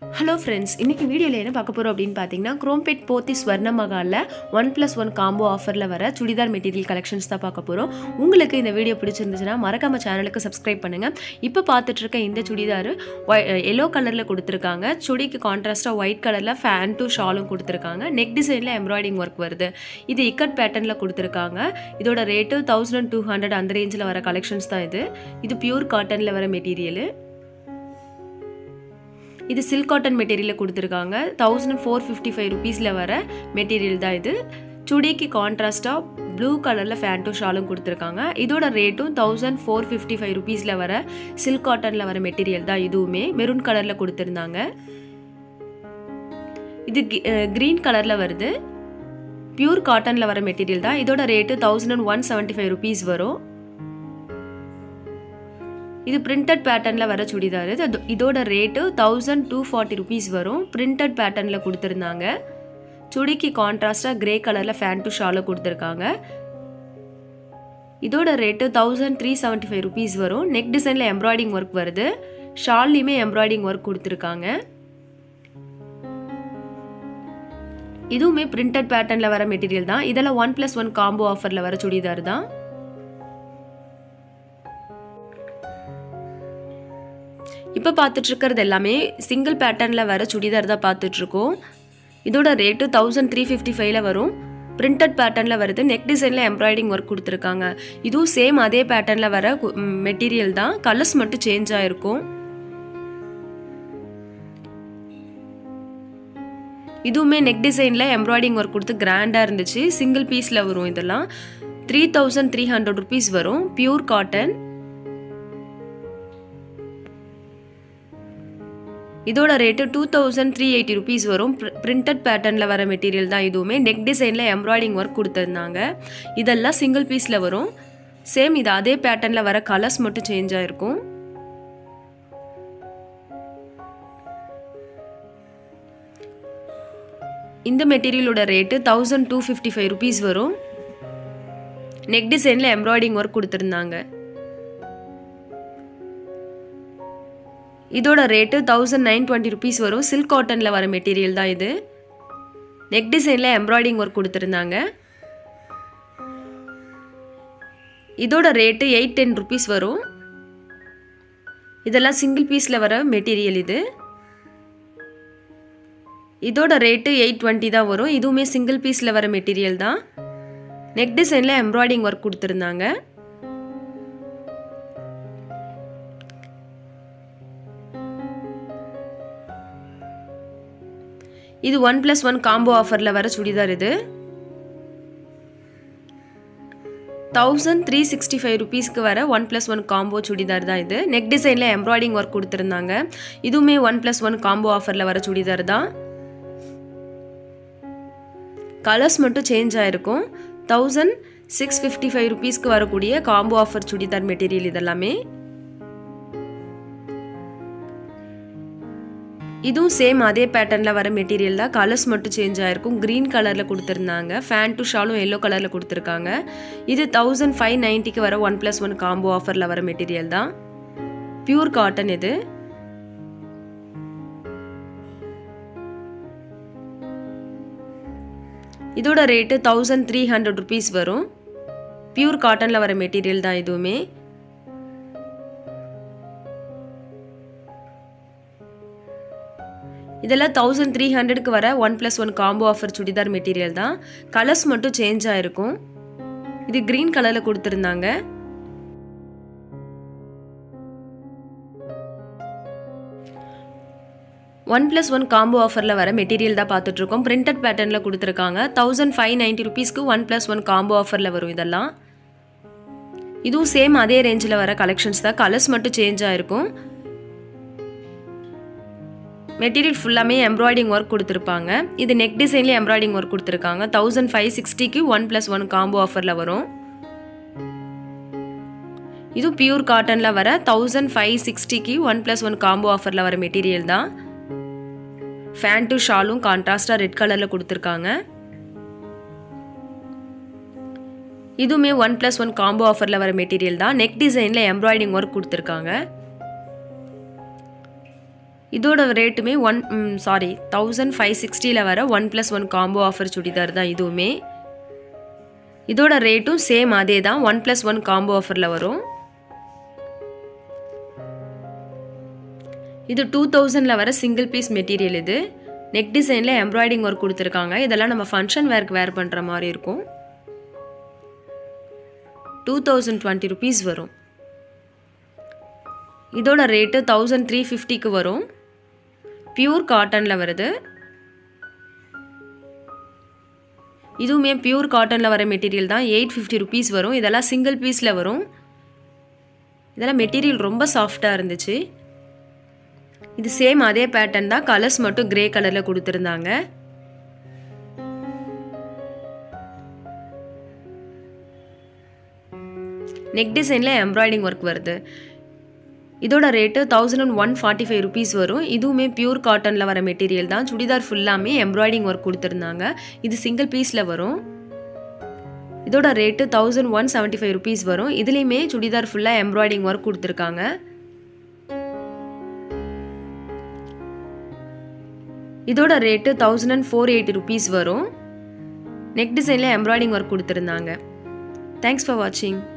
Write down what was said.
hello friends இன்றைக்கி வீடியோவில் என்ன பார்க்க போகிறோம் அப்படின்னு பார்த்தீங்கன்னா குரோம்பேட் போத்தி ஸ்வர்ண மகாலில் ஒன் ப்ளஸ் ஒன் காம்போ ஆஃபரில் வர சுடிதார் மெட்டீரியல் கலெக்ஷன்ஸ் தான் பார்க்க போகிறோம் உங்களுக்கு இந்த வீடியோ பிடிச்சிருந்துச்சுன்னா மறக்காம சேனலுக்கு சப்ஸ்கிரைப் பண்ணுங்கள் இப்போ பார்த்துட்டு இருக்க இந்த சுடிதார் எல்லோ கலரில் கொடுத்துருக்காங்க சுடிக்கு கான்ட்ராஸ்ட்டாக ஒயிட் கலரில் ஃபேண்ட்டும் ஷாலும் கொடுத்துருக்காங்க நெக் டிசைனில் எம்ப்ராய்டிங் ஒர்க் வருது இது இக்கட் பேட்டர்னில் கொடுத்துருக்காங்க இதோட ரேட்டு தௌசண்ட் டூ ஹண்ட்ரட் அந்த ரேஞ்சில் வர கலெக்ஷன்ஸ் தான் இது இது பியூர் காட்டனில் வர மெட்டீரியலு இது சில்க் காட்டன் மெட்டீரியலில் கொடுத்துருக்காங்க தௌசண்ட் ஃபோர் ஃபிஃப்டி ஃபைவ் ருபீஸில் வர மெட்டீரியல் தான் இது சுடிக்கு கான்ட்ராஸ்டாக ப்ளூ கலரில் ஃபேண்ட்டும் ஷாலும் கொடுத்துருக்காங்க இதோட ரேட்டும் தௌசண்ட் ஃபோர் ஃபிஃப்டி ஃபைவ் ருபீஸில் வர சில்க் காட்டனில் வர மெட்டீரியல் தான் இதுவுமே மெரூன் கலரில் கொடுத்துருந்தாங்க இது க்ரீன் கலரில் வருது பியூர் காட்டனில் வர மெட்டீரியல் தான் இதோட rate thousand and one seventy five rupees வரும் இது பிரிண்டட் பேட்டர்னில் வர சுடிதார் இது இதோட rate thousand two forty rupees வரும் பிரிண்டட் பேட்டர்னில் கொடுத்துருந்தாங்க சுடிக்கு கான்ட்ராஸ்டாக கிரே கலரில் ஃபேண்ட்டு ஷாலை கொடுத்துருக்காங்க இதோட rate thousand three seventy five rupees வரும் நெக் டிசைனில் எம்ப்ராய்டிங் ஒர்க் வருது ஷால்லையுமே எம்ப்ராய்டிங் ஒர்க் கொடுத்துருக்காங்க இதுவுமே பிரிண்டட் பேட்டர்னில் வர மெட்டீரியல் தான் இதெல்லாம் ஒன் ப்ளஸ் ஒன் காம்போ ஆஃபரில் வர சுடிதார் தான் இப்போ பார்த்துட்ருக்கிறது எல்லாமே சிங்கிள் பேட்டர்னில் வர சுடிதார் தான் பார்த்துட்ருக்கோம் இதோட ரேட்டு தௌசண்ட் த்ரீ ஃபிஃப்டி ஃபைவ்ல வரும் பிரிண்டட் பேட்டர்னில் வருது நெக் டிசைனில் எம்ப்ராய்டிங் ஒர்க் கொடுத்துருக்காங்க இதுவும் சேம் அதே பேட்டர்னில் வர மெட்டீரியல் தான் கலர்ஸ் மட்டும் சேஞ்ச் ஆகிருக்கும் இதுவுமே நெக் டிசைனில் எம்ப்ராய்டிங் ஒர்க் கொடுத்து கிராண்டாக இருந்துச்சு சிங்கிள் பீஸில் வரும் இதெல்லாம் three thousand three hundred rupees வரும் பியூர் காட்டன் இதோட rate two thousand three eighty rupees வரும் பிரிண்டட் பேட்டர்னில் வர மெட்டீரியல் தான் இதுவுமே நெக் டிசைனில் எம்ப்ராய்டிங் ஒர்க் கொடுத்துருந்தாங்க இதெல்லாம் சிங்கிள் பீஸில் வரும் சேம் இது அதே பேட்டர்னில் வர கலர்ஸ் மட்டும் சேஞ்ச் ஆகிருக்கும் இந்த மெட்டீரியலோட rate thousand two fifty five rupees வரும் நெக் டிசைனில் எம்ப்ராய்டிங் ஒர்க் கொடுத்துருந்தாங்க இதோட rate thousand nine twenty rupees வரும் சில்க் காட்டனில் வர மெட்டீரியல் தான் இது நெக் டிசைனில் எம்ப்ராய்டிங் ஒர்க் கொடுத்துருந்தாங்க இதோட ரேட்டு எயிட் டென் ருபீஸ் வரும் இதெல்லாம் சிங்கிள் பீஸில் வர மெட்டீரியல் இது இதோட ரேட்டு எயிட் டுவெண்ட்டி தான் வரும் இதுவுமே சிங்கிள் பீஸில் வர மெட்டீரியல் தான் நெக் டிசைனில் எம்ப்ராய்டிங் ஒர்க் கொடுத்துருந்தாங்க இது ஒன் ப்ளஸ் ஒன் காம்போ ஆஃபரில் வர சுடிதார் இது தௌசண்ட் த்ரீ சிக்ஸ்டி ஃபைவ் ருபீஸ்க்கு வர one plus one combo churidar தான் இது நெக் டிசைனில் எம்ப்ராய்டிங் ஒர்க் கொடுத்துருந்தாங்க இதுவுமே ஒன் ப்ளஸ் ஒன் காம்போ ஆஃபரில் வர சுடிதார் தான் கலர்ஸ் மட்டும் சேஞ்ச் ஆகிருக்கும் தௌசண்ட் சிக்ஸ் ஃபிஃப்டி ஃபைவ் ருபீஸ்க்கு வரக்கூடிய காம்போ ஆஃபர் சுடிதார் மெட்டீரியல் இதெல்லாமே இதுவும் சேம் அதே பேட்டர்னில் வர மெட்டீரியல் தான் கலர்ஸ் மட்டும் சேஞ்ச் ஆகிருக்கும் க்ரீன் கலரில் கொடுத்துருந்தாங்க ஃபேண்ட்டும் ஷாலும் எல்லோ கலரில் கொடுத்துருக்காங்க இது தௌசண்ட் ஃபைவ் நைன்ட்டிக்கு வர ஒன் ப்ளஸ் ஒன் காம்போ ஆஃபரில் வர மெட்டீரியல் தான் பியூர் காட்டன் இது இதோட rate thousand three hundred rupees வரும் பியூர் காட்டனில் வர மெட்டீரியல் தான் இதுவுமே இதெல்லாம் தௌசண்ட் த்ரீ ஹண்ட்ரடுக்கு வர one plus one combo offer churidar material தான் கலர்ஸ் மட்டும் சேஞ்ச் ஆகிருக்கும் இது க்ரீன் கலரில் கொடுத்துருந்தாங்க ஒன் ப்ளஸ் ஒன் காம்போ ஆஃபரில் வர மெட்டீரியல் தான் பார்த்துட்ருக்கோம் பிரிண்டட் பேட்டர்னில் கொடுத்துருக்காங்க தௌசண்ட் ஃபைவ் நைன்ட்டி ருபீஸ்க்கு ஒன் ப்ளஸ் ஒன் காம்போ ஆஃபரில் வரும் இதெல்லாம் இதுவும் சேம் அதே ரேஞ்சில் வர கலெக்ஷன்ஸ் தான் கலர்ஸ் மட்டும் சேஞ்ச் ஆகிருக்கும் மெட்டீரியல் ஃபுல்லாமே எம்ப்ராய்டிங் ஒர்க் கொடுத்துருப்பாங்க இது நெக் டிசைன்லேயே எம்ப்ராய்டிங் ஒர்க் கொடுத்துருக்காங்க தௌசண்ட் ஃபைவ் சிக்ஸ்டிக்கு ஒன் ப்ளஸ் ஒன் காம்போ ஆஃபரில் வரும் இது பியூர் காட்டனில் வர தௌசண்ட் ஃபைவ் சிக்ஸ்டிக்கு ஒன் ப்ளஸ் ஒன் காம்போ ஆஃபரில் வர மெட்டீரியல் தான் ஃபேண்ட்டும் ஷாலும் கான்ட்ராஸ்டாக ரெட் கலரில் கொடுத்துருக்காங்க இதுவுமே ஒன் ப்ளஸ் ஒன் காம்போ ஆஃபரில் வர மெட்டீரியல் தான் நெக் டிசைனில் எம்ப்ராய்டிங் ஒர்க் கொடுத்துருக்காங்க இதோட ரேட்டுமே ஒன் சாரி தௌசண்ட் ஃபைவ் சிக்ஸ்டியில் வர one plus one combo offer churidar தான் இதுவுமே இதோட ரேட்டும் சேம் அதே தான் ஒன் ப்ளஸ் ஒன் காம்போ ஆஃபரில் வரும் இது டூ தௌசண்டில் வர சிங்கிள் பீஸ் மெட்டீரியல் இது நெக் டிசைனில் எம்ப்ராய்டிங் ஒர்க் கொடுத்துருக்காங்க இதெல்லாம் நம்ம ஃபங்க்ஷன் வேர்க்கு வேர் பண்ணுற மாதிரி இருக்கும் டூ தௌசண்ட் டுவெண்ட்டி ருபீஸ் வரும் இதோட ரேட்டு தௌசண்ட் த்ரீ ஃபிஃப்டிக்கு வரும் பியூர் காட்டனில் வருது இதுவுமே பியூர் காட்டனில் வர மெட்டீரியல் தான் எயிட் ஃபிஃப்டி ருபீஸ் வரும் இதெல்லாம் சிங்கிள் பீஸில் வரும் இதெல்லாம் மெட்டீரியல் ரொம்ப சாஃப்டாக இருந்துச்சு இது சேம் அதே பேட்டர்ன் தான் கலர்ஸ் மட்டும் கிரே கலரில் கொடுத்துருந்தாங்க நெக் டிசைனில் எம்ப்ராய்டிங் ஒர்க் வருது இதோட rate thousand and one forty five rupees வரும் இதுவுமே பியூர் காட்டனில் வர மெட்டீரியல் தான் சுடிதார் ஃபுல்லாமே எம்ப்ராய்டிங் ஒர்க் கொடுத்துருந்தாங்க இது சிங்கிள் பீஸில் வரும் இதோட rate thousand one seventy five rupees வரும் இதுலேயுமே சுடிதார் ஃபுல்லாக எம்ப்ராய்டிங் ஒர்க் கொடுத்துருக்காங்க இதோட rate thousand and four eighty rupees வரும் நெக் டிசைனில் எம்ப்ராய்டிங் ஒர்க் கொடுத்துருந்தாங்க தேங்க்ஸ் ஃபார் வாட்சிங்